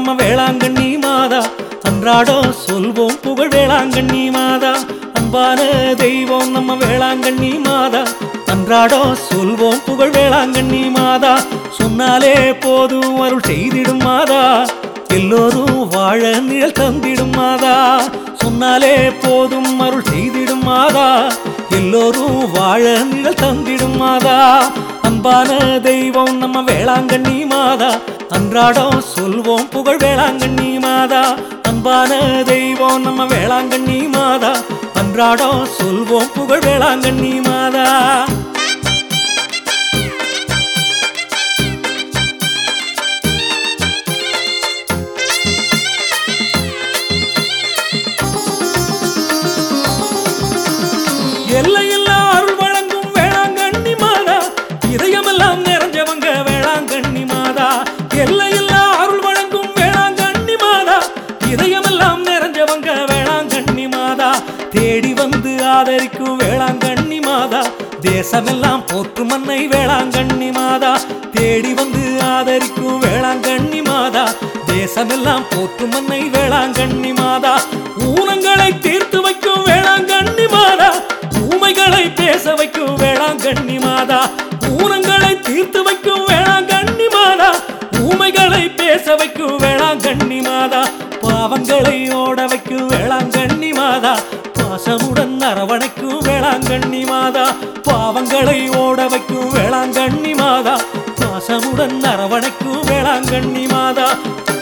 நம்ம வேளாங்கண்ணி மாதா அன்றாடம் சொல்வோம் புகழ் வேளாங்கண்ணி மாதா அன்பான தெய்வம் நம்ம வேளாங்கண்ணி மாதா அன்றாடம் சொல்வோம் புகழ் வேளாங்கண்ணி மாதா சொன்னாலே போதும் அருள் செய்திடும் மாதா எல்லோரும் வாழ நிழல் தந்திடும் மாதா சொன்னாலே போதும் அருள் செய்திடும் மாதா எல்லோரும் வாழ நிழல் தந்திடும் மாதா அன்பான தெய்வம் நம்ம வேளாங்கண்ணி மாதா அன்றாடம் சொல்வோம் புகழ் வேளாங்கண்ணி மாதா அன்பான தெய்வம் நம்ம வேளாங்கண்ணி மாதா அன்றாடம் சொல்வோம் புகழ் வேளாங்கண்ணி மாதா எல்லையில்லா அருள் வழங்கும் வேளாங்கண்ணி மாதா இதயமெல்லாம் நிறைஞ்சவங்க வேளாங்கண்ணி மாதா எல்லையில்லா அருள் வழங்கும் வேளாங்கண்ணி மாதா இதயமெல்லாம் நிறைஞ்சவங்க வேளாங்கண்ணி மாதா தேடி வந்து ஆதரிக்கும் வேளாங்கண்ணி மாதா தேசமெல்லாம் போற்றும் மண்ணை வேளாங்கண்ணி மாதா தேடி வந்து ஆதரிக்கும் வேளாங்கண்ணி மாதா தேசமெல்லாம் போற்றும் மண்ணை வேளாங்கண்ணி மாதா ஊனங்களை தீர்த்து வைக்கும் வேளாங்கண்ணி மாதா ஊமைகளை பேச வைக்கும் வேளாங்கண்ணி மாதா ஊனங்களை தீர்த்து வைக்கும் வேளாங்கண்ணி மாதா ஊமைகளை பேச வைக்கும் வேளாங்கண்ணி மாதா பாவங்களை ஓட வைக்கும் வேளாங்கண்ணி மாதா பாசமுடன் அரவணைக்கும் வேளாங்கண்ணி மாதா பாவங்களை ஓட வைக்கும் வேளாங்கண்ணி மாதா பாசமுடன் அரவணைக்கும் வேளாங்கண்ணி மாதா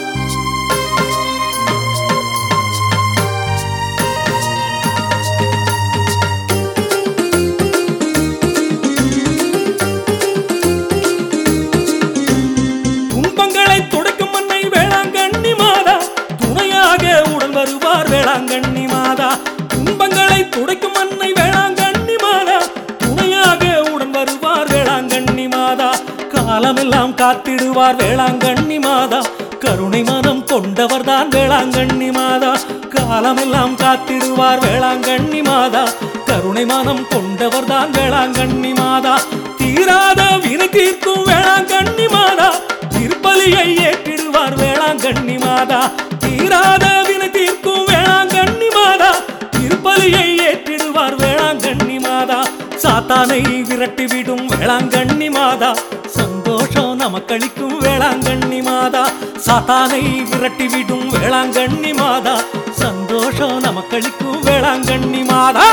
துன்பங்களை துடைக்கும் மண்ணை வேளாங்கண்ணி மாதா துணையாக உடன் வருவார் வேளாங்கண்ணி மாதா துன்பங்களை துடைக்கும் மண்ணை வேளாங்கண்ணி மாதா துணையாக உடன் வருவார் வேளாங்கண்ணி மாதா காலமெல்லாம் காத்திடுவார் வேளாங்கண்ணி மாதா கருணை மனம் கொண்டவர்தான் வேளாங்கண்ணி மாதா காலமெல்லாம் காத்திடுவார் வேளாங்கண்ணி மாதா கருணை மனம் கொண்டவர்தான் வேளாங்கண்ணி மாதா தீராத வினை தீர்க்கும் வேளாங்கண்ணி மாதா திருப்பலியை ஏற்றிடுவார் வேளாங்கண்ணி மாதா தீராத வினை தீர்க்கும் வேளாங்கண்ணி மாதா திருப்பலியை ஏற்றிடுவார் வேளாங்கண்ணி மாதா சாத்தானை விரட்டிவிடும் வேளாங்கண்ணி மாதா சந்தோஷம் நமக்களிக்கும் வேளாங்கண்ணி மாதா சாத்தானை விரட்டிவிடும் வேளாங்கண்ணி மாதா சந்தோஷம் நமக்களிக்கும் வேளாங்கண்ணி மாதா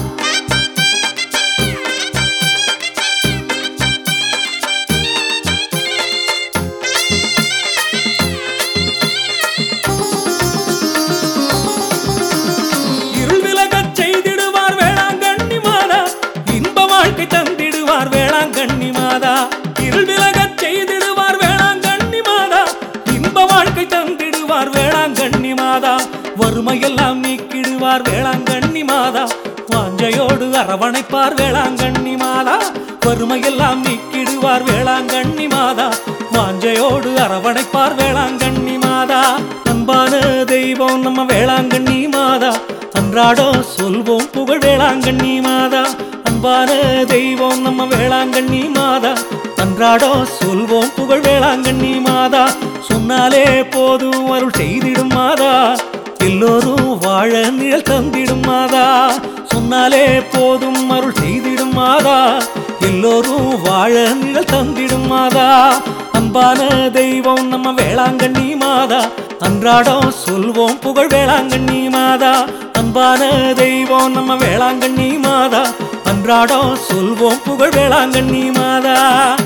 இருள் விலகச் செய்திடுவார் வேளாங்கண்ணி மாதா இன்ப வாழ்க்கை தந்திடுவார் வேளாங்கண்ணி மாதா இருள் விலகச் செய்திடுவார் வேளாங்கண்ணி மாதா இன்ப வாழ்க்கை தந்திடுவார் வேளாங்கண்ணி மாதா வறுமையெல்லாம் நீக்கிடுவார் வேளாங்கண்ணி மாதா வாஞ்சையோடு அரவணைப்பார் வேளாங்கண்ணி மாதா வறுமையெல்லாம் நீக்கிடுவார் வேளாங்கண்ணி மாதா வாஞ்சையோடு அரவணைப்பார் வேளாங்கண்ணி மாதா அன்பான தெய்வம் நம்ம வேளாங்கண்ணி மாதா அன்றாடம் சொல்வோம் புகழ் வேளாங்கண்ணி மாதா அன்பான தெய்வம் நம்ம வேளாங்கண்ணி மாதா அன்றாடம் சொல்வோம் புகழ் வேளாங்கண்ணி மாதா சொன்னாலே போதும் அருள் செய்திடும் மாதா எல்லோரும் வாழ நிழல் தந்திடும் மாதா சொன்னாலே போதும் அருள் செய்திடும் மாதா எல்லோரும் வாழ நிழல் தந்திடும் மாதா அன்பான தெய்வம் நம்ம வேளாங்கண்ணி மாதா அன்றாடம் சொல்வோம் புகழ் வேளாங்கண்ணி மாதா அன்பான தெய்வம் நம்ம வேளாங்கண்ணி மாதா அன்றாடம் சொல்வோம் புகழ் வேளாங்கண்ணி மாதா